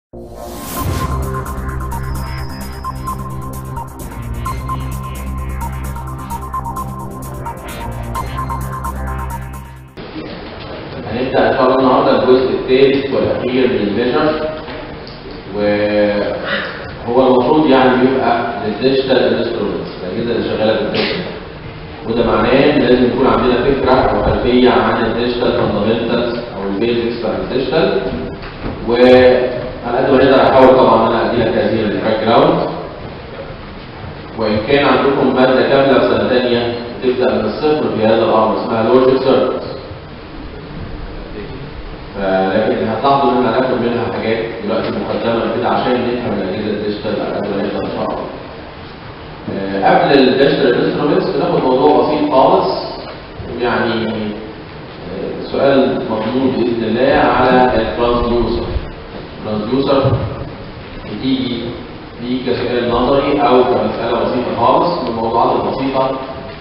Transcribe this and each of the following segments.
هنبدا ان شاء الله النهارده الجزء الثالث والاخير من الميجر وهو المفروض يعني بيبقى للديجيتال انسترومنتس الاجهزه اللي شغاله بالديجيتال وده معناه ان لازم يكون عندنا فكره او خلفيه عن الديجيتال فاندامنتالز او البيزكس بتاع الديجيتال وعلى قد ما نقدر احاول طبعا ان انا ادي لك هذه الباك جراوند وان كان عندكم ماده كامله في سنه ثانيه تبدا من الصفر في هذا الامر اسمها لوجيك سيركت لكن هتلاحظوا ان احنا هناخد منها حاجات دلوقتي مقدمه كده عشان نفهم الاجهزه الديجيتال على قد ما نقدر ان شاء الله. آه، قبل الديجيتال انسترومنتس بناخد موضوع بسيط خالص يعني آه، سؤال مضمون باذن الله على الترانسديوسر. الترانسديوسر بتيجي دي كسؤال نظري او كمساله بسيطه خالص من الموضوعات البسيطه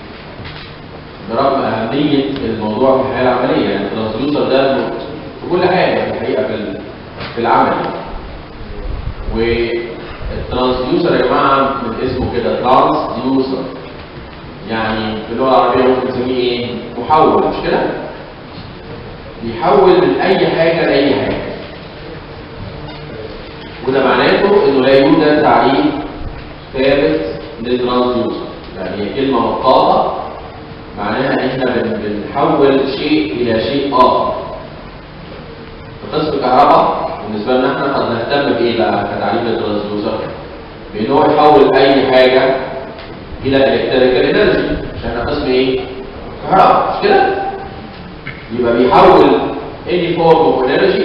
برغم اهميه الموضوع في الحياه العمليه يعني الترانسديوسر ده في كل حاجه في الحقيقه في في العمل والترانسديوسر يا جماعه من اسمه كده ترانسديوسر يعني في اللغه العربيه ممكن نسميه ايه؟ محول مش كده؟ بيحول من اي حاجه لاي حاجه وده معناته انه لا يوجد تعريف ثابت للترانسديوسر يعني هي كلمه مطاطه معناها ان احنا بن- بنحول شيء الى شيء اخر في قسم الكهرباء بالنسبه لنا احنا قد نهتم بايه بقى كتعريف الترانسديوسر؟ بان هو يحول اي حاجه الى الكتريكال انرجي عشان احنا قسم ايه؟ كهرباء مش كده؟ يبقى بيحول any form of energy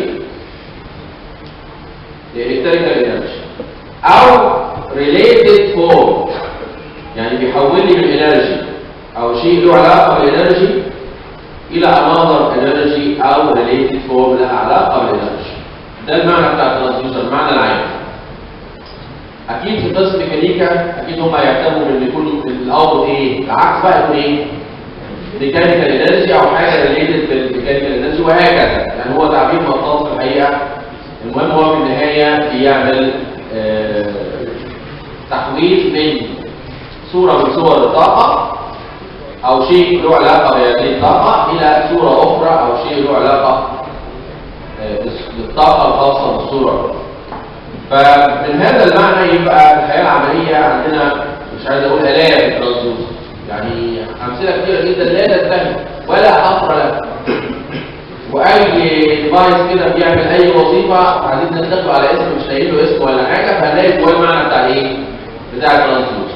لالكتريكال انرجي او related form يعني بيحول لي من انرجي او شيء له علاقه بالانرجي الى another energy او related form لها علاقه بالانرجي ده المعنى بتاع الترانسديوسر المعنى العام اكيد في قسم ميكانيكا اكيد هم هيهتموا بان يكون الاوتبوت ايه العكس بقى يكون ايه ميكانيكال انرجي او حاجه ريليتد بالميكانيكال انرجي وهكذا يعني هو تعبير مطاط في الحقيقه المهم هو في النهايه بيعمل آه تحويل من صوره من صور الطاقه او شيء له علاقه بهذه الطاقه الى صوره اخرى او شيء له علاقه آه، بالطاقه الخاصه بالصوره فمن هذا المعنى يبقى الحياه العمليه عندنا مش عايز اقول الاف ترانسديوسر يعني امثله كتيره جدا لا تنتهي ولا حصر لها واي ديفايس كده بيعمل اي وظيفه عايزين نتفق على اسم مش لاقيين له اسم ولا حاجه فهنلاقي جواه المعنى بتاع ايه؟ بتاع الترانسديوسر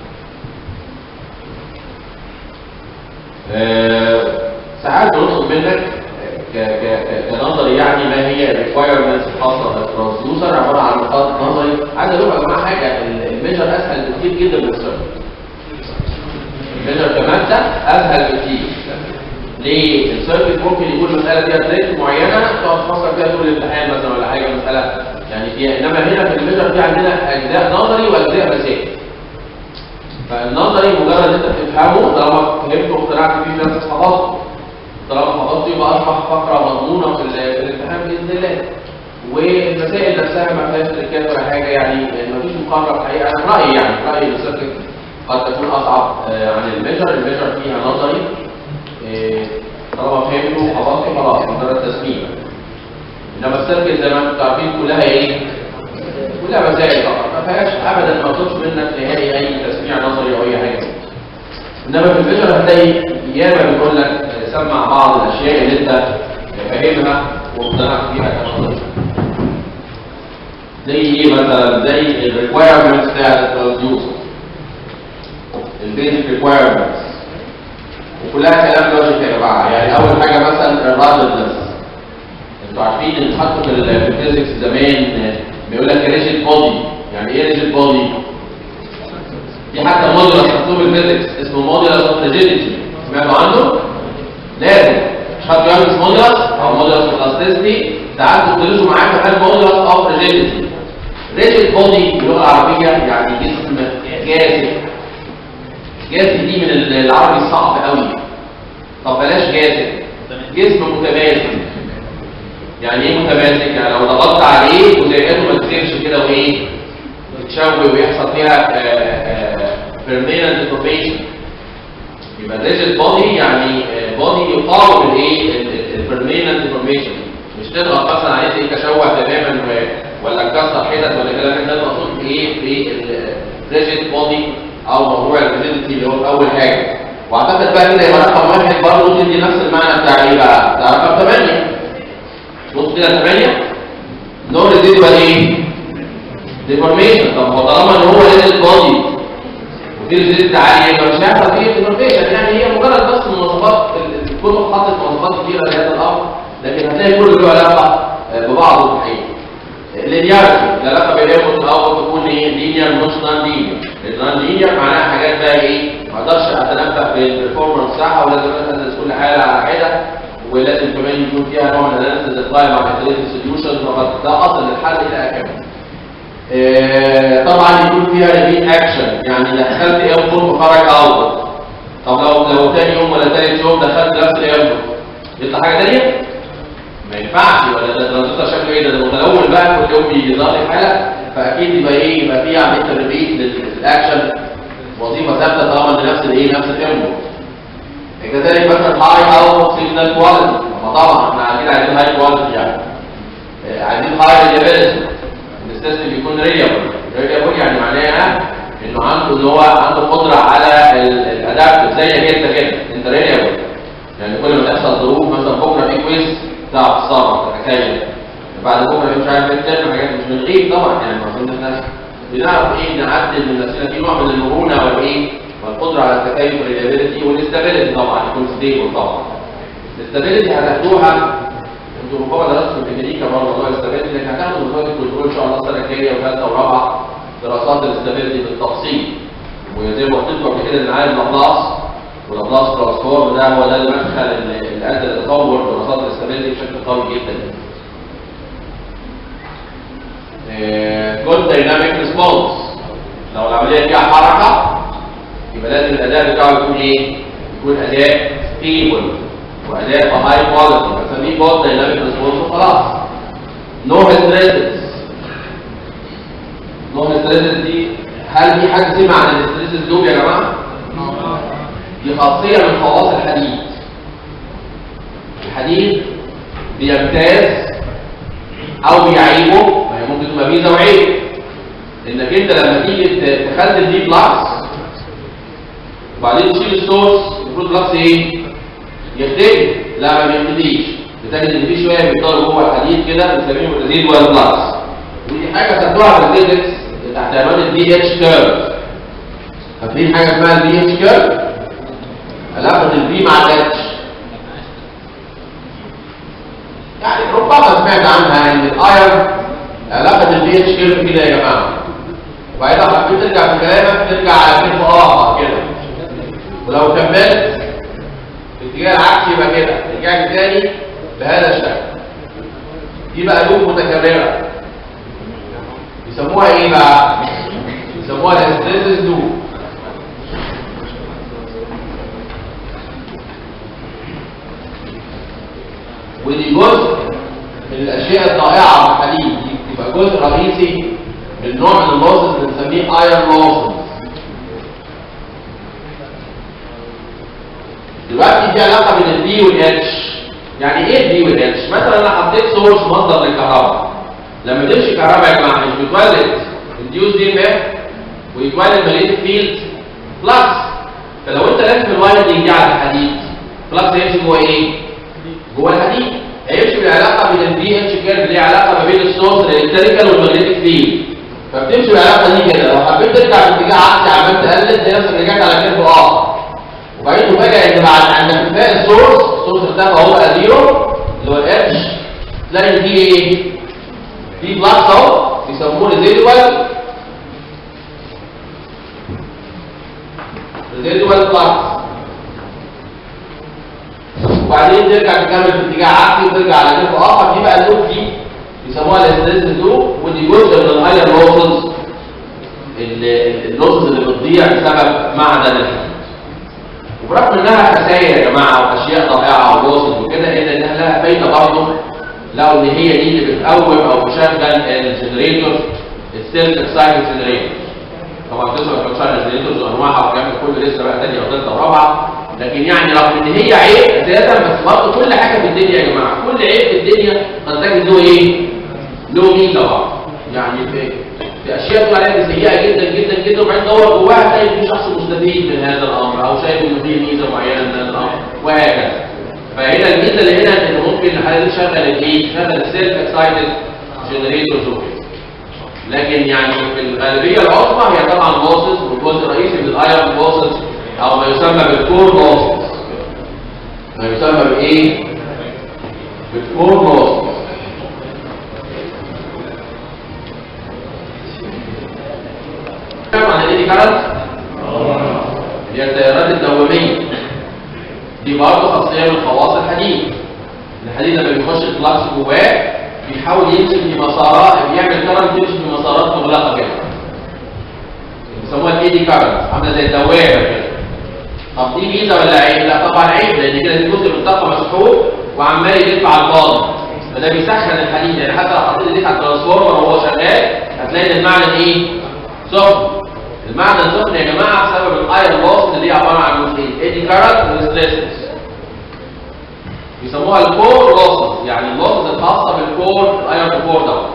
آه، ساعات بنطلب منك ك- ك- ك- كنظري يعني ما هي الريكوايرمنتس الخاصه بالترانسديوسر عباره عن نقاط نظري عايز اقول لكم يا جماعه حاجه ال- الميجر اسهل بكتير جدا من السيرفر الميجر كماده اسهل بكتير ليه؟ السيرفيس ممكن يكون مساله فيها تريك معينه تقعد تفكر فيها طول الامتحان مثلا ولا حاجه مساله يعني فيها انما هنا في الميجر في عندنا اجزاء نظري واجزاء مسائل فالنظري مجرد انت بتفهمه طالما فهمته واقتنعت فيه في نفسك حفظته طالما حفظته يبقى اصبح فقره مضمونه في ال- في الامتحان باذن الله والمسائل نفسها ما فيهاش تركات ولا حاجه يعني ما فيش مقارنه في الحقيقه انا في رايي يعني في رايي السيركت قد تكون اصعب آه، عن الميجر الميجر فيها نظري آه، طالما فهمته وحفظته خلاص مجرد تسميه انما السيركت زي ما انتم عارفين كلها ايه؟ كلها مسائل فقط ما فيهاش ابدا ما تطلبش منك نهائي اي تسميع نظري او اي حاجه انما في الفيجر هتلاقي ياما بيقول لك آه، سمع بعض الاشياء اللي انت فاهمها واقتنعت بيها كنظري زي ايه مثلا زي الريكوايرمنتس بتاعت الترانسديوسر البيزك ريكوايرمنتس وكلها كلام لوجيك يا جماعه يعني اول حاجه مثلا الرادلنس انتوا عارفين ان حتى في ال- في الفيزيكس زمان آه، بيقول لك ريجيد بودي يعني ايه ريجيد بودي؟ في حتى موديولس مكتوب الفيزيكس اسمه موديولس اوف ريجيديتي سمعتوا عنه؟ لازم مش حد يعمل موديولس او موديولس اوف الاستيستي ساعات بتدرسوا معاه كمان موديولس اوف ريجيديتي ريجيد بودي باللغه العربيه يعني جسم جاذب جاذب دي من العربي الصعب قوي طب بلاش جاذب جسم متماسك يعني ايه متماسك؟ يعني لو ضغطت عليه جزيئاته ما تشوه ويحصل فيها بيرميننت ديفورميشن يبقى الريجيد بودي يعني بودي يقاوم الايه البيرميننت ديفورميشن مش تضغط مثلا عليه تلاقيه تشوه تماما و- ولا تكسر حتت ولا كلام ده المقصود في ايه في الريجيد بودي او موضوع الريجيديتي اللي هو اول حاجه واعتقد بقى كده يبقى رقم واحد برضه تدي نفس المعنى بتاع ايه بقى؟ بتاع رقم 8 بص كده 8 نو ريزيدوال ايه؟ ديفورميشن طب هو طالما ان هو ريزيد بودي وفي ريزيد عاليه يبقى مش هيحصل فيه ديفورميشن يعني هي مجرد بس مواصفات ال- الكتب حطت مواصفات كتيره لهذا الامر لكن هتلاقي كله له علاقه آه، ببعضه الحقيقه اللينيارتي العلاقه بين الانبوت والاوتبوت تكون ايه لينير مش نون لينير النون لينير معناها حاجات بقى ايه ما اقدرش اتنبأ بالبرفورمانس بتاعها ولازم ادرس كل حاله على حده ولازم كمان يكون فيها نوع من الاناليسيس ابلاي مع طريقه السوليوشن ده اصل الحل الى اخره آه، طبعا يكون فيها ريبيت اكشن يعني دخلت انبوت وخرج اوتبوت طب لو لو تاني يوم ولا تالت يوم دخلت نفس الانبوت يطلع حاجه ثانيه ما ينفعش ولا ده ترانزستور شكله ايه ده ده متلون بقى كل يوم بيظهر لي حاله فاكيد يبقى ايه يبقى في عمليه ريبيت للاكشن وظيفه ثابته طالما ان نفس الايه نفس الانبوت كذلك مثلا هاي اوت سيجنال كواليتي ما طبعا احنا عايزين عايزين هاي كواليتي يعني آه، عايزين هاي ريليابيلتي ان السيستم يكون ريليابل ريليابل يعني معناها انه عنده ان هو عنده قدره على الادابتيف زيك انت كده انت ريليابل يعني كل ما تحصل ظروف مثلا بكره في كويز تعرف تتصرف تتخيل بعد بكره في مش عارف ايه تعمل حاجات مش من غيب طبعا يعني المفروض ان احنا بنعرف ايه نعدل من نفسنا في نوع من المرونه والايه والقدره على التكيف والريلابيلتي والاستابيليتي طبعا يكون ستيبل طبعا الاستابيليتي هتاخدوها انتوا ربما درستوا في الميكانيكا برضه موضوع الاستابيليتي لكن هتاخدوا موضوع الكنترول ان شاء الله السنه الجايه وثالثه ورابعه دراسات الاستابيليتي بالتفصيل وزي ما قلت لكم قبل كده ان عالم لابلاس ولابلاس ترانسفورم ده هو ده المدخل اللي اللي ادى لتطور دراسات الاستابيليتي بشكل قوي جدا. جود دايناميك ريسبونس لو العمليه فيها حركه يبقى لازم الاداء بتاعه يكون ايه؟ يكون اداء ستيبل واداء هاي كواليتي بسميه جود دايناميك ريسبونس وخلاص. نو هيستريسز نو هيستريسز دي هل في حاجه سمع عن الهيستريسز دول يا جماعه؟ دي خاصيه من خواص الحديد. الحديد بيمتاز او بيعيبه ما هي ممكن تبقى ميزه وعيب انك انت لما تيجي ت- تخزن دي بلس وبعدين تشيل السورس المفروض بلس ايه؟ يختفي لا ما بيختفيش بتجد ان في شويه بيفضلوا جوه الحديد كده بنسميهم ريزيدوال بلس ودي حاجه خدوها في الفيزيكس تحت عنوان البي اتش كيرف فاكرين حاجه اسمها البي اتش كيرف؟ علاقه البي مع الاتش يعني ربما سمعت عنها ان الايرن علاقه البي اتش كيرف كده يا جماعه وبعدين لو حبيت ترجع في كلامك ترجع على كيرف اخر كده ولو كملت في الاتجاه العكسي يبقى كده رجعت تاني بهذا الشكل دي بقى لوب متكرره يسموها ايه بقى؟ يسموها الاستريسز لوب ودي جزء من الاشياء الضائعه في الحديد دي بتبقى جزء رئيسي من نوع من اللوسز اللي بنسميه ايرون لوسز دلوقتي في علاقه بين البي والاتش يعني ايه البي والاتش مثلا انا حطيت سورس مصدر للكهرباء لما تمشي كهرباء يا جماعه مش بتولد انديوس دي ام اف ويتولد ماليت فيلد بلس فلو انت لازم الوايندنج دي على الحديد بلس هيمشي جوه ايه؟ جوه الحديد هيمشي بالعلاقه بين البي اتش كيرف اللي هي علاقه ما بين السورس الالكتريكال والمagnetic فيلد فبتمشي بالعلاقه دي كده لو حبيت ترجع في اتجاه عكسي عمال تقلل تلاقي نفسك رجعت على كيرف اخر وبعدين تفاجئ ان بعد عند انتفاء السورس السورس ارتفع هو بقى زيرو اللي هو الاتش تلاقي دي ايه؟ دي بلس اهو بيسموه ريزيدوال ريزيدوال بلس وبعدين ترجع تكمل في اتجاه عكسي وترجع على جنب اخر دي بقى اللوب دي بيسموها الاستريس لوب ودي جزء من الاير لوسز اللوسز اللي بتضيع بسبب معدن الحديد وبرغم انها خسائر يا جماعه واشياء ضائعه ولوسز وكده الا انها لها فايده برضه لو ان هي دي اللي بتقوم او تشغل الجنريتور السيل اكسايتد جنريتورز طبعا تسمع الاكسايتد جنريتورز وانواعها والكلام ده كله لسه بقى ثانيه وثالثه ورابعه لكن يعني رغم ان هي عيب اساسا بس برضه كل حاجه في الدنيا يا جماعه كل عيب في الدنيا قد تجد له ايه؟ له ميزه بعض يعني في في اشياء تقول عليها سيئه جدا جدا جدا وبعدين تدور جواها تلاقي في شخص مستفيد من هذا الامر او شايف انه فيه ميزه معينه من هذا الامر وهكذا فهنا الميزه اللي هنا ان ممكن الحاله دي تشغل الايه؟ تشغل السيلف اكسايتد جنريتورز وكده لكن يعني في الغالبيه العظمى هي طبعا بوسز والجزء الرئيسي من الايرون بوسز او ما يسمى بالكور بوسز ما يسمى بايه؟ بالكور بوسز عن الايدي كارت هي التيارات الدواميه دي برضه خاصيه من خواص الحديد الحديد لما بيخش الفلاكس جواه بيحاول يمشي في مسارات بيعمل كارنت يمشي في مسارات مغلقه كده بيسموها الايدي كارنت عامله زي الدوامه كده طب دي ميزه ولا عيب؟ لا طبعا عيب لان كده في جزء من الطاقه مسحوب وعمال يلف على الفاضي فده بيسخن الحديد يعني حتى لو حطيت ايديك على الترانسفورمر وهو شغال هتلاقي ان المعدن ايه؟ سخن المعدن سخن يا جماعه بسبب الايرون لوس اللي هي عباره عن جزئين ايدي كارنت وستريسنس بيسموها الكور لوسز يعني اللوسز الخاصه بالكور الايرون كور دوت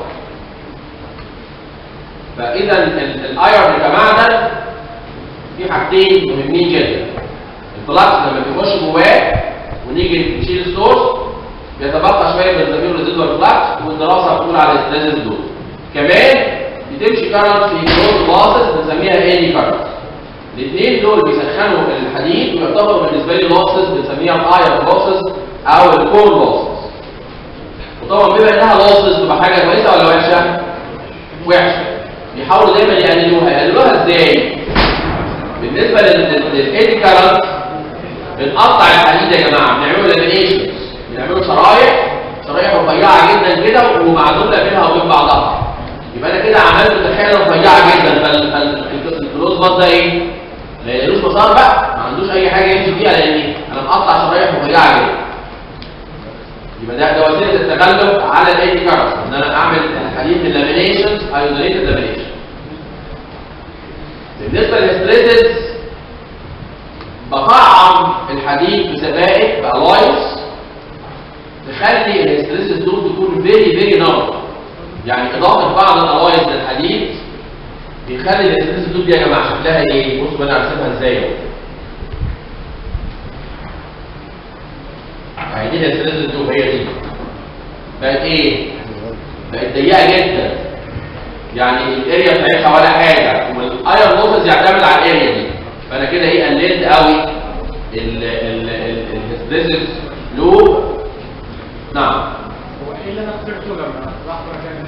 فاذا الايرون كمعدن في حاجتين مهمين جدا الفلاكس لما بيخش جواه ونيجي نشيل السورس بيتبقى شويه من الزميل ريزيدوال فلاكس والدراسه بتقول على الاستريسز دول كمان بتمشي كارنت في كلوز باسس بنسميها ايدي كارنت الاثنين دول بيسخنوا الحديد ويعتبروا بالنسبه لي لوسز بنسميها الاير لوسز او الكور لوسز وطبعا بما انها لوسز تبقى حاجه كويسه ولا وحشه؟ وحشه بيحاولوا دايما يقللوها يقللوها ازاي؟ بالنسبه للايدي كارنت بنقطع الحديد يا جماعه بنعمله لامينيشنز بنعمله شرايح شرايح رفيعه جدا كده ومعزوله بينها وبين بعضها يبقى انا كده عملت تخيله رفيعه جدا فالكلوز باص ده ايه؟ ما يقلوش مسار بقى ما عندوش اي حاجه يمشي فيها لان انا مقطع شرايح رفيعه جدا يبقى ده ده وسيله التغلب على الايدي كارنت ان انا اعمل الحديد من لامينيشنز ايزوليتد لامينيشن بالنسبه للستريسز بطعم الحديد بسبائك بالايس تخلي الاستريسز دول تكون فيري فيري نار يعني اضافه بعض الالايز للحديد بيخلي الاستريسز دول دي يا جماعه شكلها ايه؟ بصوا انا هرسمها ازاي اهو يعني دي الاستريسز دول هي دي بقت ايه؟ بقت ضيقه جدا يعني الاريا بتاعتها ولا حاجه والايرون لوسز يعتمد على الاريا دي فانا كده ايه قللت قوي الستريسز لوب نعم هو ايه اللي انا خسرته لما رحت رجعت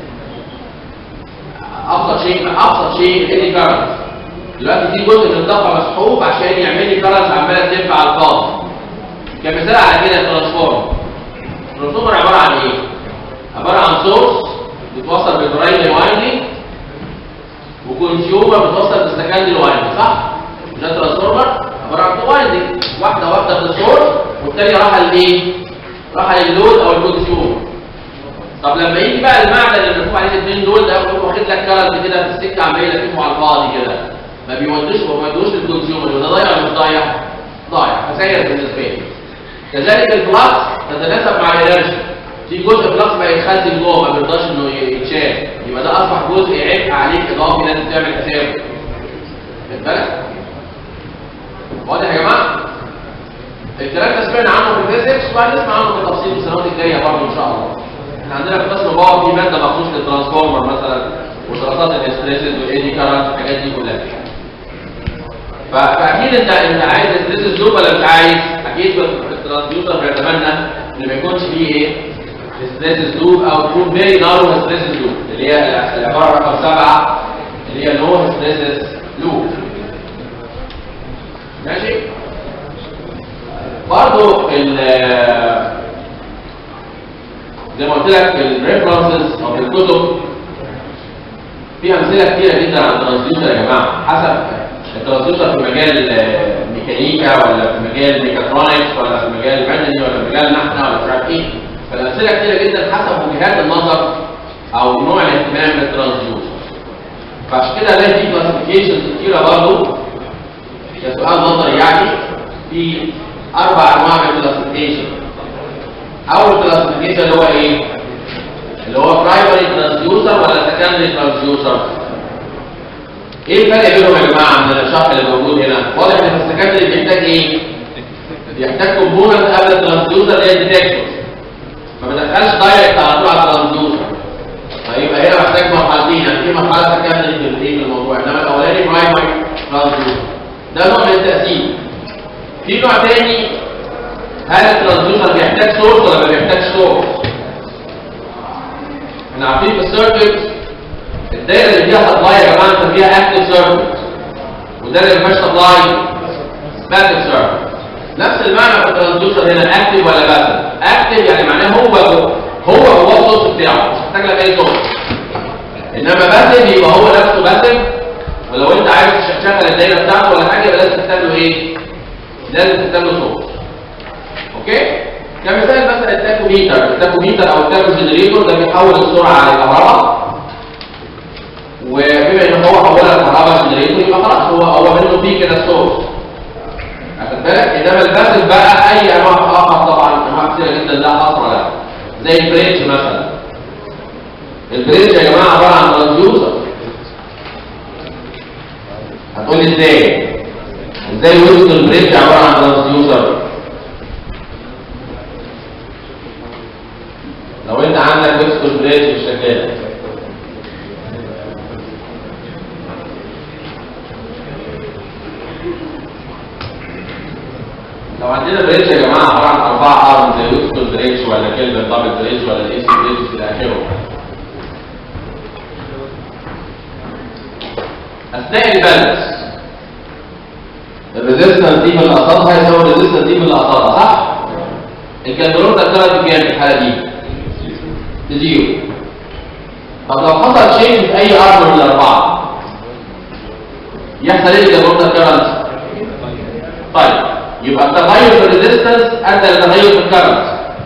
ابسط شيء ابسط شيء الايدي كارنت دلوقتي في جزء من الطاقه مسحوب عشان يعمل لي كارنت عماله تلف على الفاضي كمثال على كده الترانسفورمر الترانسفورمر عباره عن ايه؟ عباره عن سورس بيتوصل بالبرايمري وايندنج وكونسيومر بيتوصل بالسكندري وايندنج صح؟ ده ترانسفورمر عباره عن وايندنج واحده واحده في السورس والثانيه راح لايه؟ راح لللود او الكونسيومر طب لما يجي بقى المعدن اللي مكتوب عليه الاثنين دول ده يقوم واخد لك كلام كده في السكه عمال يلففه على الفاضي كده ما بيودوش ما بيودوش للكونسيومر ده ضايع ولا مش ضايع؟ ضايع خسائر بالنسبه لي كذلك الفلكس تتناسب مع الانرجي في جزء فلكس بقى يتخزن جوه ما بيرضاش انه يتشال يبقى ده اصبح جزء عبء عليك اضافي لازم تعمل حسابه خد بالك؟ واضح يا جماعه؟ الكلام ده سمعنا عنه في الفيزيكس وهنسمع عنه بالتفصيل في السنوات الجايه برضه ان شاء الله. احنا عندنا في قسم باور في ماده مخصوص للترانسفورمر مثلا ودراسات الاستريسز والايدي كارنت الحاجات دي كلها. ف- فاكيد انت انت عايز الاستريسز لوب ولا مش عايز؟ اكيد في في الترانسديوسر بيتمنى ان ما يكونش فيه ايه؟ ستريسز لوب او تكون فيري نارو ستريسز لوب اللي هي العباره رقم سبعه اللي هي نو ستريسز لوب. ماشي؟ برضو ال زي ما قلت لك في الريفرنسز او في الكتب في امثله كتيره جدا عن الترانسديوسر يا جماعه حسب الترانسديوسر في مجال آه، ميكانيكا ولا في مجال ميكاترونكس ولا في مجال مدني ولا في مجال نحن ولا مش عارف ايه فالامثله كتيره جدا حسب وجهات النظر او نوع الاهتمام بالترانسديوسر فعشان كده الاقي في كلاسيفيكيشنز كتيره برضه ده سؤال نظري يعني في اربع انواع من الكلاسيفيكيشن اول كلاسيفيكيشن اللي هو ايه؟ اللي هو برايمري ترانسديوسر ولا سكندري ترانسديوسر؟ ايه الفرق بينهم يا جماعه من الشرح اللي موجود هنا؟ واضح ان في السكندري بيحتاج ايه؟ بيحتاج كومبوننت قبل الترانسديوسر اللي هي الديتكتور ما بدخلش دايركت على طول على الترانسديوسر فيبقى هنا محتاج مرحلتين يعني في مرحله سكندري في الايه في الموضوع انما الاولاني برايمري ترانسديوسر ده نوع من التقسيم في نوع تاني هل الترانسديوسر بيحتاج سورس ولا ما بيحتاجش سورس؟ احنا عارفين في السيركت الدايره اللي فيها سبلاي يا جماعه نسميها اكتف سيركت والدايره اللي ما فيهاش سبلاي باسف سيركت نفس المعنى في الترانسديوسر هنا اكتف ولا باسف؟ اكتف يعني معناه هو هو هو السورس بتاعه مش محتاج لك اي سورس انما باسف يبقى هو نفسه باسف ولو انت عايز تشغل الدايره بتاعته ولا حاجه يبقى لازم تستخدم ايه؟ لازم تستخدم سورس اوكي؟ كمثال مثلا التاكوميتر التاكوميتر او التاكو جنريتور ده بيحول السرعه على الكهرباء وبما ان هو حولها لكهرباء جنريتور يبقى خلاص هو هو منه فيه كده السورس واخد بالك انما الباسف بقى اي انواع اخر طبعا انواع كتيره جدا لا حصر لها زي البريدج مثلا البريدج يا جماعه عباره عن ترانسيوزر هتقول لي ازاي ازاي ويندوز البريدج عباره عن ترانسيوزر لو انت عندك ويندوز بريدج مش شغاله لو عندنا بريدج يا جماعه عباره عن اربعه ارم زي ويندوز بريدج ولا كلمه دبل بريدج ولا الاي سي بريدج الى اخره اثناء البالانس الريزيستنس دي من الاقطاب هيساوي الريزيستنس دي من الاقطاب صح؟ الكالكولوتر كانت بكام في الحاله دي؟ بزيرو طب لو حصل شيء في اي ارم من الاربعه يحصل ايه الكالكولوتر كارنت؟ طيب يبقى التغير في الريزيستنس ادى لتغير في الكارنت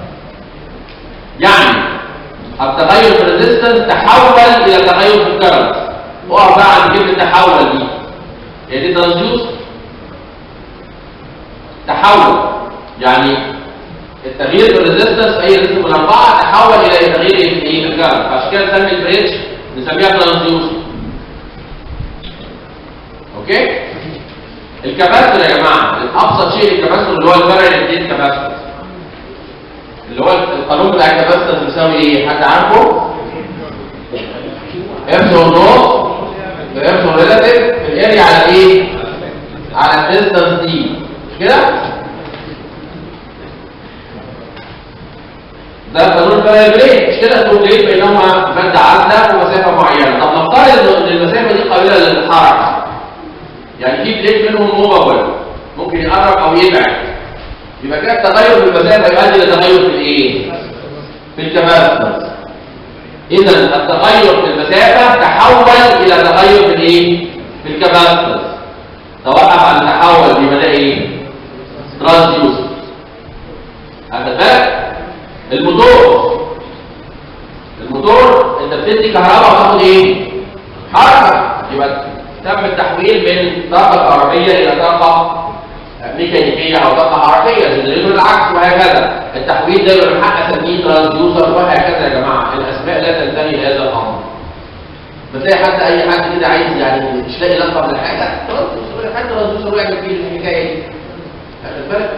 يعني التغير في الريزيستنس تحول الى تغير في الكارنت اقف بقى عند كلمه تحول دي هي دي ترانزيوس تحول يعني التغيير في الريزيستنس اي ريزيستنس من اربعه تحول الى تغيير في ايه في الكارنت عشان كده نسمي البريدج نسميها ترانزيوس اوكي الكباستور يا جماعه ابسط شيء الكباستور اللي هو البارل اتنين كباستور اللي هو القانون بتاع الكباستور بيساوي ايه حد عارفه ابسون نوت ابسون ريلاتيف في الاريا على ايه على الديستانس دي مش كده ده قانون البارل مش كده تقول ليه بينهما ماده عازله ومسافه معينه طب نفترض ان المسافه دي قابله للحركه يعني في بليد منهم موفابل ممكن يقرب او يبعد يبقى كده التغير في المسافه يؤدي لتغير في الايه؟ في الكباستنس اذا التغير في المسافه تحول الى تغير في الايه؟ في الكباستنس توقف عن التحول دي بدا ايه؟ ترانسيوسر واخد بالك؟ الموتور الموتور انت بتدي كهرباء وتاخد ايه؟ حركه يبقى تم التحويل من طاقة كهربية إلى طاقة ميكانيكية أو طاقة حركية جنريتور العكس وهكذا التحويل ده يبقى من حق أسميه ترانسديوسر وهكذا يا جماعة الأسماء لا تنتهي لهذا الأمر بتلاقي حتى أي حد كده عايز يعني مش لاقي لقب لحاجة ترانسديوسر حتى ترانسديوسر ويعمل فيه الحكاية دي واخد بالك؟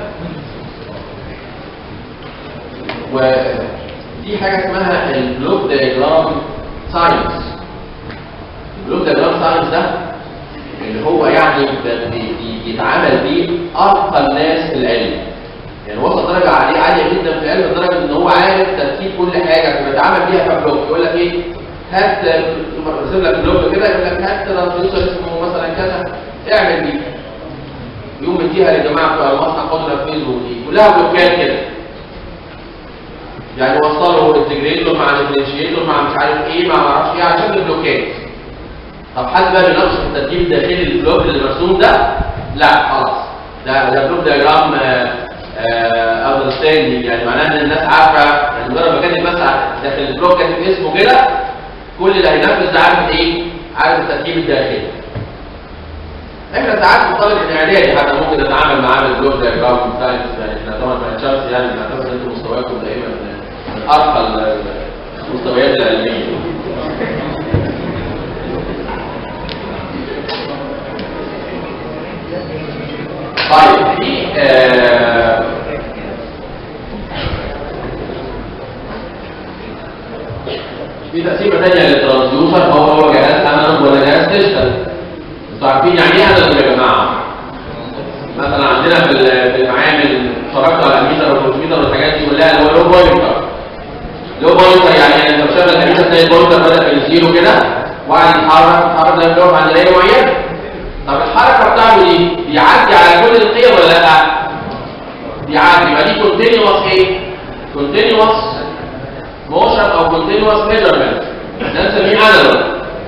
ودي حاجة اسمها البلوك دايجرام ساينس البلوك دايجرام ساينس ده اللي هو يعني بيتعامل بيه ارقى الناس في العلم يعني وصل درجه عاليه عاليه جدا في العلم لدرجه ان هو عارف ترتيب كل حاجه فبيتعامل بيها كبلوك يقول لك ايه هات رسم لك بلوك كده يقول لك هات ترانزستور اسمه مثلا كذا اعمل بيه يقوم مديها للجماعه بتوع المصنع خدوا نفذوا دي كلها بلوكات كده يعني وصلوا الانتجريتور مع الديفرنشيتور مع مش عارف ايه مع ما اعرفش ايه عشان البلوكات طب حد بقى بيناقش في الترتيب الداخلي للبلوك اللي مرسوم ده؟ لا خلاص ده ده بلوك دياجرام اندرستاندينج يعني معناه ان الناس عارفه يعني مجرد ما كاتب بس داخل البلوك كاتب اسمه كده كل اللي هينفذ ده عارف ايه؟ عارف الترتيب التركيب الداخلي احنا ساعات في الطالب الاعدادي حتى ممكن نتعامل معاه بالبلوك دايجرام ساينس يعني احنا طبعا في تشيلسي يعني بنعتبر ان انتم مستواكم دائما من ارقى المستويات العلميه طيب في آه في تقسيمه ثانيه للترانسيوسر هو هو جهاز انالوج ولا جهاز ديجيتال انتوا عارفين يعني ايه انالوج يا جماعه؟ مثلا عندنا في ال- في المعامل اتفرجت على الميتر والفولتميتر والحاجات دي كلها اللي هو لو بوينتر لو بوينتر يعني انت بتشغل الكنيسه تلاقي البوينتر بدا من الزيرو كده وقعد يتحرك يتحرك زي الجو عند دايره معينه طب الحركه بتاعته دي بيعدي على كل القيم ولا لا؟ بيعدي يبقى دي كونتينوس ايه؟ كونتينوس موشن او كونتينوس ميجرمنت ده نسميه انالوج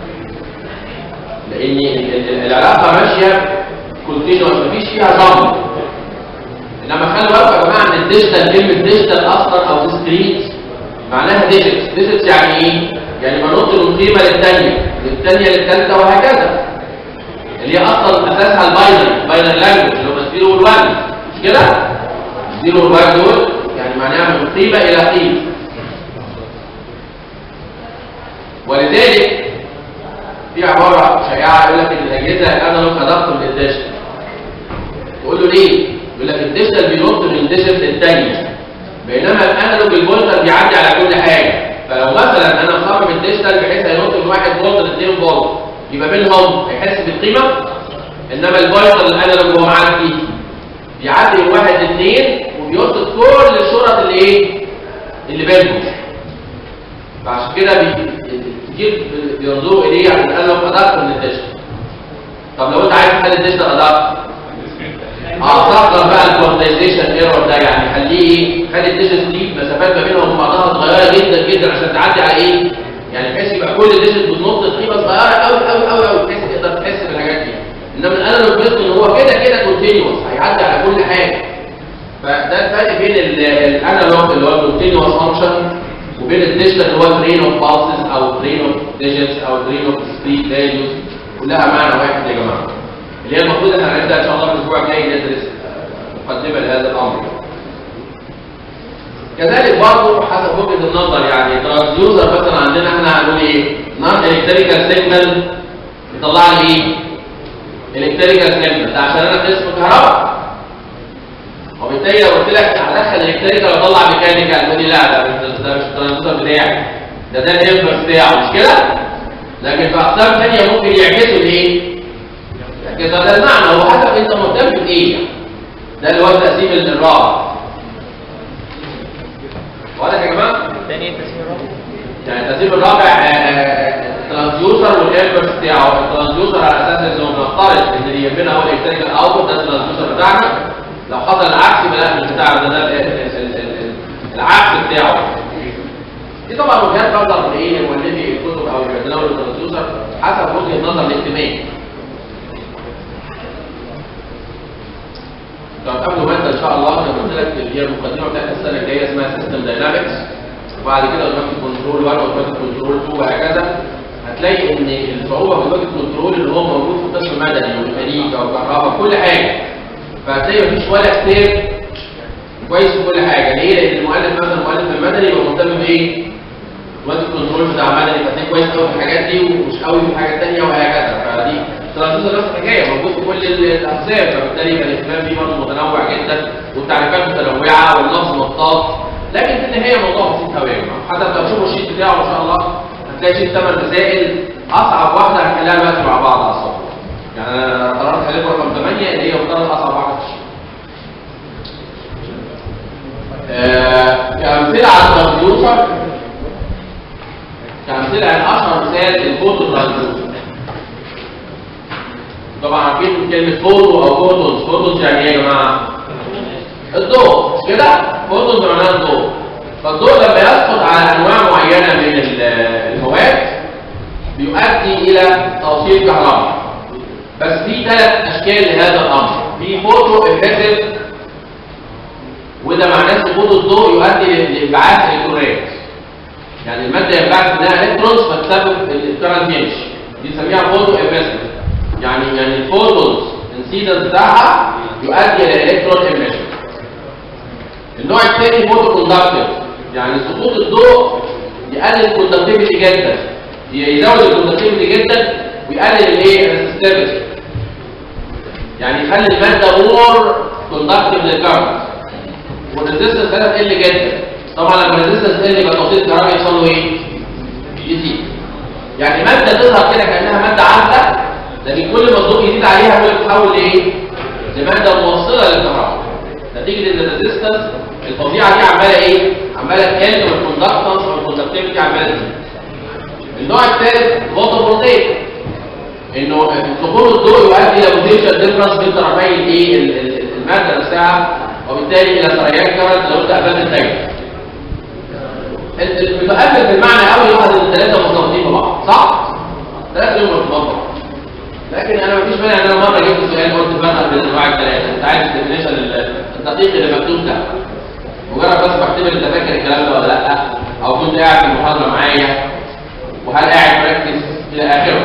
لان ال- ال- العلاقه ماشيه كونتينوس مفيش فيها جامب انما خلي بالكم يا جماعه ان الديجيتال كلمه ديجيتال اصلا او ديسكريت معناها ديجيتس ديجيتس يعني ايه؟ يعني بنط من قيمه للثانيه للثانيه للثالثه وهكذا اللي هي اصلا اساسها الباينري باينري لانجوج اللي هو الزيرو والوان مش كده؟ الزيرو والوان دول يعني معناها من قيمه الى قيمه ولذلك في عباره شائعه يقول لك ان الاجهزه الانالوج ادابتر للديجيتال تقول له ليه؟ يقول لك الديجيتال بينط من ديجيتال للثانيه بينما الانالوج الفولتر بيعدي على كل حاجه فلو مثلا انا مصمم الديجيتال بحيث هينط من 1 فولت ل 2 فولت يبقى بينهم هيحس بالقيمه انما الفولتر الانالوج هو معدي بيعدي من 1 ل 2 وبيوصل كل الشرط اللي ايه؟ اللي بينهم فعشان كده بي- كتير بينظروا اليه على الانالوج ادابتر من الديجيتال طب لو انت عايز تخلي الديجيتال ادابتر اه صغر بقى الكوانتايزيشن ايرور ده يعني خليه ايه خلي الديجيتس دي مسافات ما بينهم وبعضها صغيره جدا جدا عشان تعدي على ايه يعني بحيث يبقى كل ديجيت بتنط قيمه صغيره قوي قوي قوي قوي بحيث تقدر تحس بالحاجات دي انما الانالوج بيدخل ان هو كده كده كونتينوس هيعدي على كل حاجه فده الفرق بين ال- الانالوج اللي هو الكونتينوس فانكشن وبين الديجيتال اللي هو ترين اوف بالسز او ترين اوف ديجيتس او ترين اوف سبيد فاليوز كلها معنى واحد يا جماعه اللي هي المفروض احنا هنبدا ان شاء الله الاسبوع الجاي ندرس آه، مقدمه لهذا الامر كذلك برضه حسب وجهه النظر يعني ترانسيوزر مثلا عندنا احنا هنقول ايه؟ نون الكتريكال سيجنال يطلع لي ايه؟ الكتريكال سيجنال ده عشان انا قسم كهرباء وبالتالي لو قلت لك هدخل الكتريكال واطلع ميكانيكال تقول لي لا ده مش ده مش الترانزستور بتاعي ده ده الانفرس بتاعه مش كده؟ لكن في اقسام ثانيه ممكن يعكسوا الايه؟ يعكسوا ده المعنى هو حسب انت مهتم بايه يعني. ده اللي هو التقسيم الرابع واضح يا جماعه؟ تاني تسمية رابع يعني الترتيب الرابع الترانسيوزر والانفرس بتاعه الترانسيوزر على اساس انه بنفترض ان اللي يهمنا هو الالكتريكال اوتبوت ده الترانسيوزر بتاعنا لو حصل العكس يبقى لا مش بتاعنا ده ده ال- ال- ال- ال- العكس بتاعه دي طبعا وجهات نظر لايه مؤلفي الكتب او اللي بيتناولوا الترانسيوزر حسب وجهه نظر الاهتمام طب قبل ما انت ان شاء الله انا قلت لك اللي هي المقدمه بتاعت السنه الجايه اسمها سيستم داينامكس وبعد كده اوتوماتيك كنترول 1 واوتوماتيك كنترول 2 وهكذا هتلاقي ان الصعوبه في الاوتوماتيك كنترول اللي هو موجود في قسم مدني وميكانيكا وكهرباء كل حاجه فهتلاقي مفيش ولا كتاب كويس في كل حاجه ليه؟ لان المؤلف مثلا المؤلف المدني يبقى مهتم بايه؟ اوتوماتيك كنترول بتاع مدني فتلاقيه كويس قوي في الحاجات دي ومش قوي في حاجات ثانيه وهكذا فدي ترانزستور نفس الحكايه موجود في كل الاقسام فبالتالي يبقى الاهتمام بيه برضه متنوع جدا والتعريفات متنوعه واللفظ مطاط لكن في النهايه الموضوع بسيط قوي يا جماعه حتى لو تشوفوا الشيت بتاعه ما شاء الله هتلاقي شيت ثمان مسائل اصعب واحده هنحلها دلوقتي مع بعض على الصبح يعني انا قررت احل رقم 8 اللي هي مفترض اصعب واحده في الشيت آه، كأمثلة على الكمبيوتر كأمثلة عن أشهر مثال الفوتو ترانزستور طبعا عارفين كلمة فوتو أو فوتونز فوتونز يعني إيه يا جماعة؟ الضوء مش كده؟ فوتونز معناها الضوء فالضوء لما يسقط على أنواع معينة من ال- المواد بيؤدي إلى توصيل كهرباء بس في ثلاث أشكال لهذا الأمر في فوتو إفكتيف وده معناه سقوط الضوء يؤدي لانبعاث الكترونات يعني الماده ينبعث منها الكترونز فتسبب الكرنت يمشي دي نسميها فوتو اميسيف يعني يعني الفوتونز انسيدنس بتاعها يؤدي الى الكترون ايميشن النوع الثاني فوتو كوندكتور يعني سقوط الضوء يقلل الكوندكتيفيتي جدا يزود الكوندكتيفيتي جدا ويقلل الايه الريسستيفيتي يعني يخلي الماده مور كوندكتيف للكارنت والريزستنس بتاعتها تقل جدا طبعا لما الريزستنس تقل يبقى توصيل الكهرباء يحصل له ايه؟ يزيد يعني ماده تظهر كده كانها ماده عازله لكن كل ما الضوء يزيد عليها كل تتحول لايه؟ لماده موصله للكهرباء نتيجه ان الريزستنس الفظيعه دي عماله ايه؟ عماله تقل والكوندكتنس والكوندكتيفيتي عماله تزيد. النوع الثالث فوتو فولتيك انه دخول الضوء يؤدي الى بوتنشال ديفرنس بين طرفي الايه ال- ال- الماده نفسها وبالتالي الى سريان كارنت لو انت قفلت الدايره. ال- ال- المتأمل بالمعنى قوي يلاحظ ان الثلاثه مرتبطين ببعض صح؟ ثلاثه لهم ارتباط ببعض. لكن انا مفيش مانع ان انا مره جبت سؤال قلت فرق بين انواع الثلاثه انت عايز الديفينيشن الدقيق اللي مكتوب ده مجرد بس بختبر انت فاكر الكلام ده ولا لا او كنت قاعد في المحاضره معايا وهل قاعد مركز الى اخره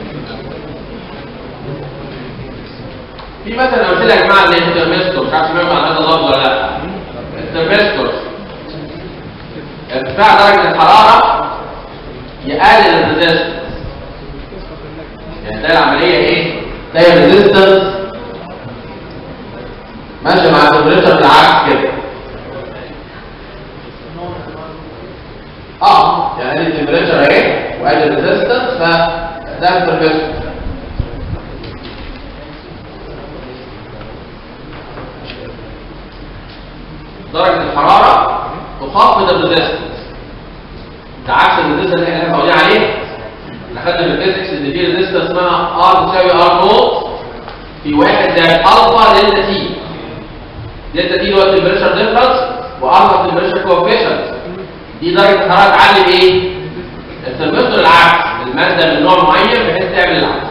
في مثلا امثله يا جماعه زي الترمستور مش عارف سمعتوا عن هذا اللفظ ولا لا الترمستور ارتفاع درجه الحراره يقلل الريزستنس يعني تلاقي العمليه ايه؟ تلاقي الريزستنس ماشيه مع التمبريتشر بالعكس كده اه يعني ادي التمبريتشر اهي وادي الريزستنس فده الترمستور درجة الحرارة تخفض الريزستنس ده عكس الريزستنس اللي احنا متعودين عليه احنا خدنا في الفيزيكس ان في ريزستنس اسمها ار تساوي ار نوت في واحد زائد الفا دلتا تي دلتا تي اللي هو التمبريتشر ديفرنس والفا التمبريتشر كوفيشنت دي درجة الحرارة تعلي ايه؟ الترمستر العكس المادة من نوع معين بحيث تعمل العكس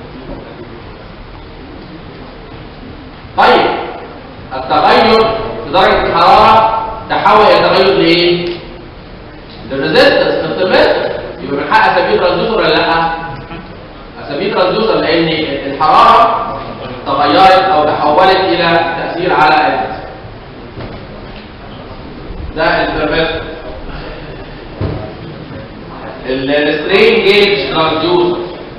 طيب التغير في درجة الحرارة تحول إلى تغير لإيه؟ للريزستنس في الترمستر يبقى من حق أسميه ترانزستور ولا لأ؟ أسميه ترانزستور لأن الحرارة تغيرت أو تحولت إلى تأثير على الريزستنس ده الترمستر السترين جيج ترانزيوسر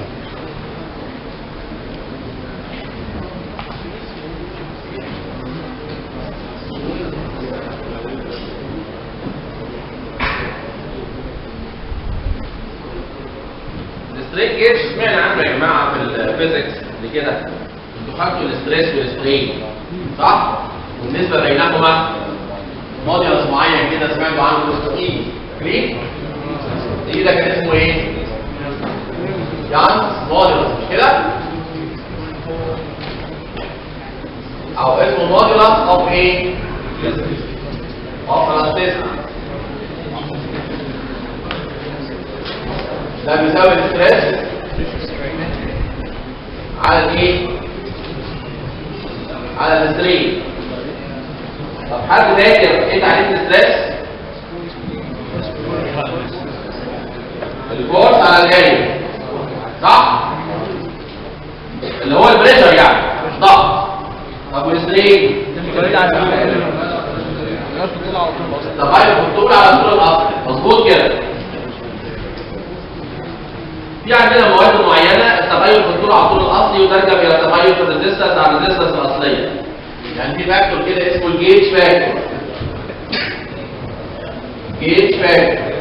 السترين جيج سمعنا عنه يا جماعه في الفيزيكس قبل كده انتوا خدتوا الاستريس والسترين صح؟ والنسبه بينهما موديلس معين كده سمعتوا عنه اسمه اي فاكرين؟ ايه ده كان اسمه ايه؟ يانس موديلس مش كده؟ او اسمه موديلس اوف ايه؟ اوف الاستيسيتي ده بيساوي الستريس على الايه؟ على السترين طب حد فاكر ايه تعريف الستريس؟ الفورس على الاريا صح؟ اللي هو البريشر يعني ضغط طب والسترين؟ تغير في الطول على طول الاصل مظبوط كده في عندنا مواد معينه التغير في الطول على طول الاصلي يترجم الى تغير في الريزستنس على الريزستنس الاصليه يعني في فاكتور كده اسمه الجيج فاكتور جيج فاكتور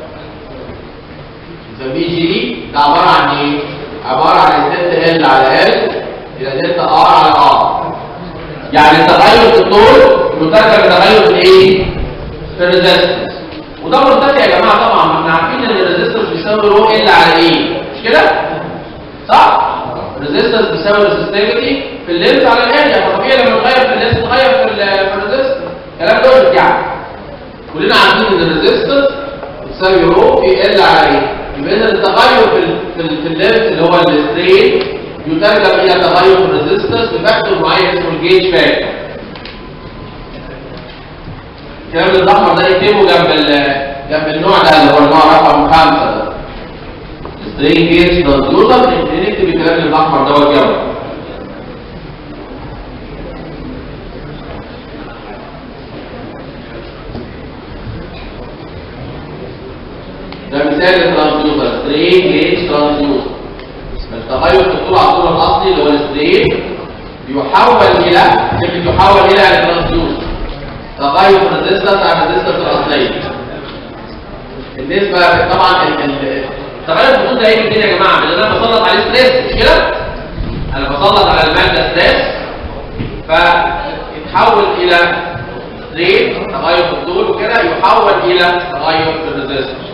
نسميه جي ده عباره عن ايه؟ عباره عن دلتا ال على ال الى دلتا ار على ار يعني التغير في الطول يترجم لتغير في ايه؟ في الريزستنس وده مرتفع يا جماعه طبعا ما احنا عارفين ان الريزستنس بيساوي رو ال على ايه؟ مش كده؟ صح؟ الريزستنس بيساوي ريزستيفيتي في اللينس على الاريا فطبيعي لما نغير في اللينس نغير في ال- في الريزستنس كلام لوجيك يعني كلنا عارفين ان الريزستنس بتساوي رو في ال على ايه؟ يبقى اذا التغير في ال في, ال في اللينس اللي هو السترين يترجم الى تغير في الريزستنس بفاكتور معين اسمه الجيج فاكتور الكلام الاحمر ده يكتبه جنب ال- جنب النوع ده اللي هو النوع رقم خمسه ده سترين جيج ترانسديوسر نكتب الكلام اللي بالاحمر دوت جنبه ده مثال للترانسديوسر سترين جيج ترانسديوسر التغير في الطول على الطول الاصلي اللي هو السترين يحول الى كلمه يحول الى الترانسديوسر تغير في الريزستنس عن الريزستنس الاصليه بالنسبه طبعا ال- ال- التغير في الطول ده ايه الدنيا يا جماعه؟ لان انا بسلط عليه ستريس مش كده؟ انا بسلط على الماده ستريس فيتحول الى سترين تغير في الطول وكده يحول الى تغير في الريزستنس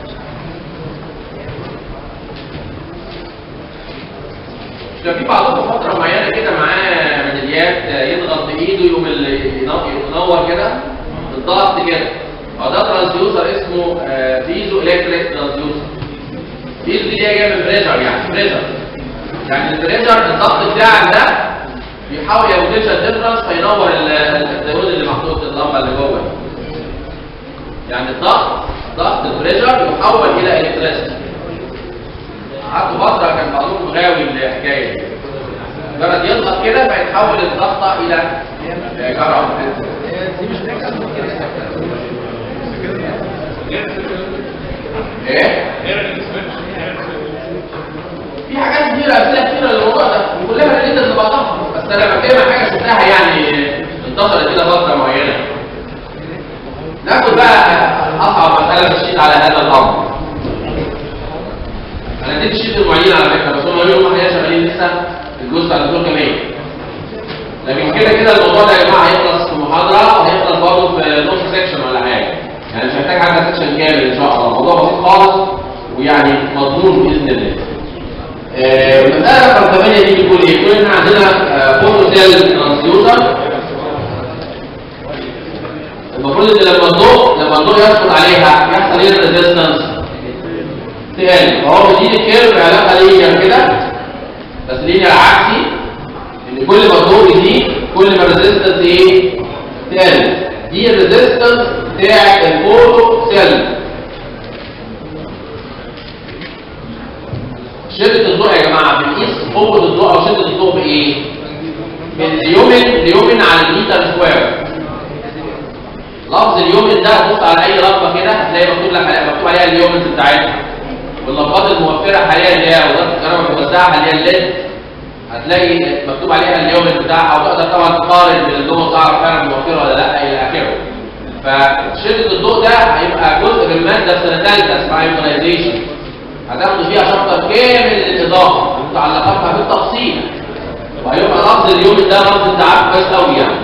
كان في بعضهم فترة معينة كده معاه ميداليات يضغط بإيده يقوم ال- ينور- ينور كده بالضغط كده هو ده ترانسيوسر اسمه آه، بيزو الكتريك ترانسيوسر بيزو دي اللي هي جايه من بريشر يعني بريشر يعني البريشر الضغط بتاعك ده بيحاول يا بوتنشال ديفرنس فينور ال- ال- الديود اللي محطوط في اللمبه اللي جوه دي. يعني الضغط ضغط البريشر يحول الى الكتريسيتي قعدت فترة كان بعضهم غاوي الحكاية دي. مجرد يضغط كده فيتحول الضغط إلى جرعة إيه؟ في حاجات كتيرة أمثلة كتيرة للموضوع ده وكلها اللي أنت تبطلها بس أنا بتكلم حاجة شفتها يعني انتشرت كده فترة معينة ناخد بقى أصعب مسألة في الشيت على هذا الأمر انا اديت الشيت المعين على فكره بس هم اليوم احنا شغالين لسه في الجزء بتاع الدكتور كمان لكن كده كده الموضوع ده يا جماعه هيخلص في محاضره وهيخلص برضه في نص سيكشن ولا حاجه يعني مش محتاج حاجه سيكشن كامل ان شاء الله الموضوع بسيط خالص ويعني مضمون باذن الله آه، المساله رقم 8 دي بتقول ايه؟ بتقول ان عندنا فوتو سيل ترانسديوسر المفروض ان لما الضوء لما الضوء يسقط عليها يحصل ايه الريزيستنس؟ تقل فهو بيديني الكيرف علاقه لينير كده بس لينير عكسي ان كل ما الضوء يزيد كل ما الريزيستنس ايه تقل دي الريزيستنس بتاع الفوتو سيل شدة الضوء يا جماعة بنقيس قوة الضوء أو شدة الضوء بإيه؟ من ليومن ليومن على المتر سكوير لفظ اليومن ده بص على أي لفظة كده هتلاقي مكتوب لك عليها مكتوب عليها اليومنز بتاعتها واللمبات الموفرة حاليا اللي هي وزارة الكهرباء الموزعة اللي هي الليد هتلاقي مكتوب عليها اليومن بتاعها وتقدر طبعا تقارن بين اللغة تعرف فعلا موفرة ولا لا إلى آخره فشدة الضوء ده هيبقى جزء من المادة في سنة ثالثة اسمها ايونايزيشن هتاخدوا فيها شابتر كامل للإضاءة ومتعلقاتها بالتفصيل وهيبقى لفظ اليوم ده لفظ انت عارف كويس قوي يعني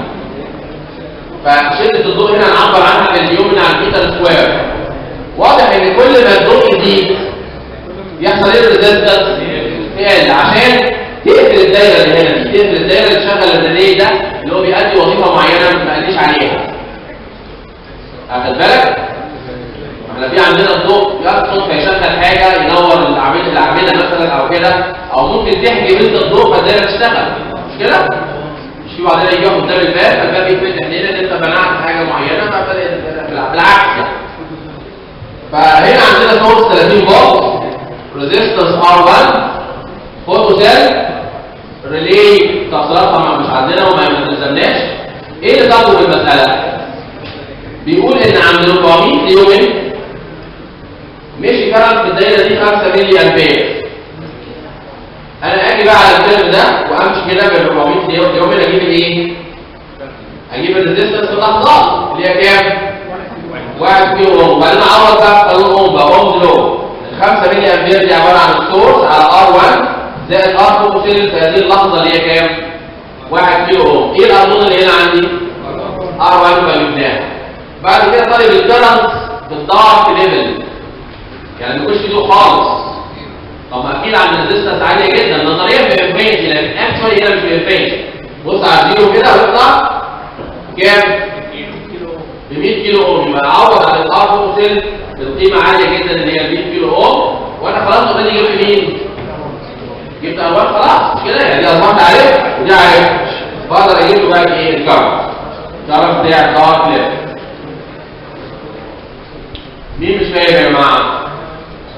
فشدة الضوء هنا نعبر عنها باليوم على المتر سكوير واضح ان كل ما الضوء يزيد يحصل ايه الريزستنس تقل عشان تقفل الدايره اللي هنا دي تقفل الدايره اللي شغل الريلي ده اللي هو بيأدي وظيفه معينه ما قاليش عليها واخد بالك احنا في عندنا الضوء يسقط فيشغل حاجه ينور الاعمده الاعمده مثلا او كده او ممكن تحجب انت الضوء فالدايره تشتغل مش كده؟ مش في بعضنا يجي قدام الباب فالباب يتفتح لنا ان انت منعت حاجه معينه فبدات بالعكس يعني فهنا عندنا سورس 30 فولت ريزيستنس R1 فوتو سيل ريلي تفصيلاتها ما- مش عندنا وما يلزمناش ايه اللي طالبه في المساله؟ بيقول ان عند 400 يومن مشي كرنت في الدايره دي 5 ملي امبير انا اجي بقى على الفيلم ده وامشي كده بال 400 يومن اجيب الايه؟ اجيب الريزيستنس في اللحظات اللي هي كام؟ 1 كيلو اوم وبعدين اعوض بقى في قانون اوم بقى اوم لو ال 5 ملي امبير دي عباره عن السورس على ار1 زائد ار فوكسيل في هذه اللحظه اللي هي كام؟ 1 كيلو اوم ايه القانون اللي هنا عندي؟ ار1 فاليوناها بعد كده طالب الكرنت في الدارك ليفل يعني ما يكونش له خالص طب اكيد عند الريزستنس عاليه جدا نظريا بانفينيتي لكن اكشولي هنا مش بانفينيتي بص على الزيرو كده ويطلع كام؟ ب 100 كيلو اوم يبقى اعوض عن الار فوكسيل بالقيمه عاليه جدا اللي هي 100 كيلو اوم وانا خلاص اوريدي جبت مين؟ جبت الوان خلاص مش كده يعني دي اصبحت عارف ودي عارف بقدر اجيب له بقى ايه الكرنت الكرنت بتاع الدارك ليفل مين مش فاهم يا جماعه؟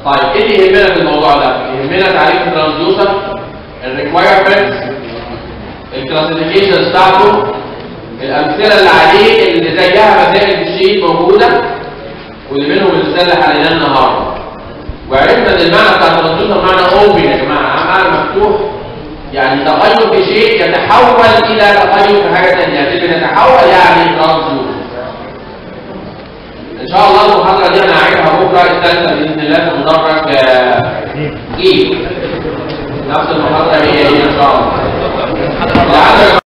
طيب ايه اللي يهمنا في الموضوع ده؟ يهمنا تعريف الترانسديوسر الريكوايرمنتس الكلاسيفيكيشن بتاعته الامثله اللي عليه اللي زيها مسائل في الشيت موجوده واللي منهم المثال اللي حليناه النهارده وعرفنا ان المعنى بتاع الترانسديوسر معنى اوبن يا جماعه معنى مفتوح يعني تغير في شيء يتحول الى تغير في حاجه ثانيه يعني يتحول يعني ترانسديوسر ان شاء الله المحاضره دي انا هعيدها بكره الثالثه باذن الله في مدرج آه، جيل نفس المحاضره هي هي ان شاء الله لعل